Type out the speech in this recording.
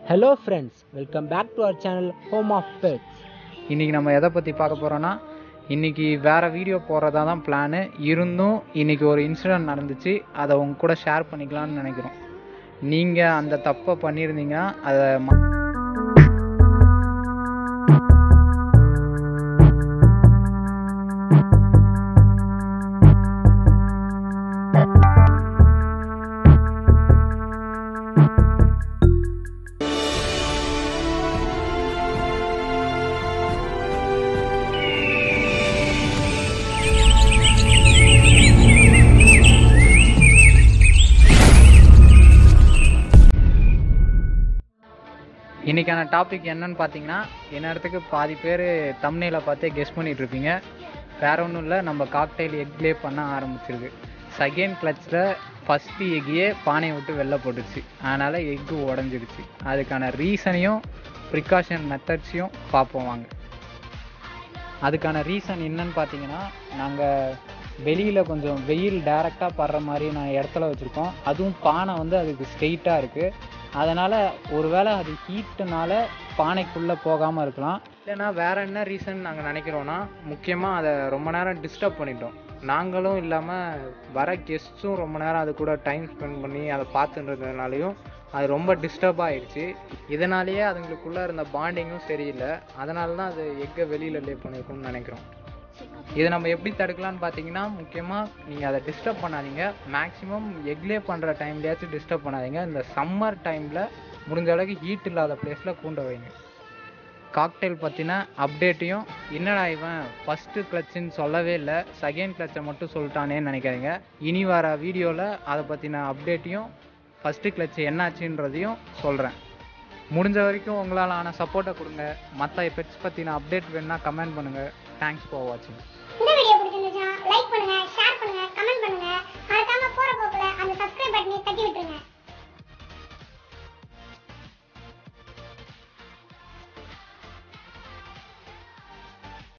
Hello friends, welcome back to our channel Home of Pets. இன்றைக்கி நம்ம எதை பற்றி பார்க்க போகிறோன்னா இன்றைக்கி வேறு வீடியோ போடுறதா தான் பிளானு இருந்தும் இன்றைக்கி ஒரு இன்சிடென்ட் நடந்துச்சு அதை உங்க கூட ஷேர் பண்ணிக்கலாம்னு நினைக்கிறோம் நீங்கள் அந்த தப்பை பண்ணியிருந்தீங்கன்னா அதை ம- இன்னைக்கான டாபிக் என்னன்னு பார்த்தீங்கன்னா என்னத்துக்கு பாதி பேர் தம்னையில் பார்த்தே கெஸ் பண்ணிட்டு இருப்பீங்க வேற ஒன்றும் இல்லை நம்ம காக்டைல் எக்லே பண்ண ஆரம்பிச்சிருக்கு செகண்ட் கிளச்சில் ஃபஸ்ட்டு எக்கையே பானையை விட்டு வெளில போட்டுச்சு அதனால் எக்கு உடஞ்சிடுச்சு அதுக்கான ரீசனையும் ப்ரிகாஷன் மெத்தட்ஸையும் பார்ப்போம் வாங்க அதுக்கான ரீசன் என்னன்னு பார்த்தீங்கன்னா நாங்கள் வெளியில் கொஞ்சம் வெயில் டைரெக்டாக படுற மாதிரி நான் இடத்துல வச்சுருக்கோம் அதுவும் பானை வந்து அதுக்கு ஸ்ட்ரெயிட்டாக இருக்குது அதனால் ஒருவேளை அது ஹீட்டுனால பானைக்குள்ளே போகாமல் இருக்கலாம் இல்லைன்னா வேற என்ன ரீசன் நாங்கள் நினைக்கிறோன்னா முக்கியமாக அதை ரொம்ப நேரம் டிஸ்டர்ப் பண்ணிட்டோம் நாங்களும் இல்லாமல் வர கெஸ்ட்ஸும் ரொம்ப நேரம் அது கூட டைம் ஸ்பெண்ட் பண்ணி அதை பார்த்துன்றதுனாலையும் அது ரொம்ப டிஸ்டர்ப் ஆயிடுச்சு இதனாலேயே அதுங்களுக்குள்ளே இருந்த பாண்டிங்கும் சரியில்லை அதனால தான் அது எக்கை வெளியில் லே பண்ணியிருக்கும்னு நினைக்கிறோம் இதை நம்ம எப்படி தடுக்கலாம்னு பார்த்தீங்கன்னா முக்கியமாக நீங்கள் அதை டிஸ்டர்ப் பண்ணாதீங்க மேக்ஸிமம் எக்லே பண்ணுற டைம்லேயாச்சும் டிஸ்டர்ப் பண்ணாதீங்க இந்த சம்மர் டைமில் முடிஞ்ச அளவுக்கு ஹீட் இல்லாத பிளேஸில் கூண்ட வைங்க காக்டெயில் பற்றின அப்டேட்டையும் என்னடா இவன் ஃபஸ்ட்டு கிளச்சுன்னு சொல்லவே இல்லை செகண்ட் கிளச்சை மட்டும் சொல்லிட்டானேன்னு நினைக்காதீங்க இனி வர வீடியோவில் அதை பற்றின அப்டேட்டையும் ஃபஸ்ட்டு கிளச்சு என்னாச்சுன்றதையும் சொல்கிறேன் முடிஞ்ச வரைக்கும் உங்களால் ஆன சப்போர்ட்டை கொடுங்க மற்ற பெட்ஸ் பற்றின அப்டேட் வேணுன்னா கமெண்ட் பண்ணுங்கள் தேங்க்ஸ் ஃபார் வாட்சிங்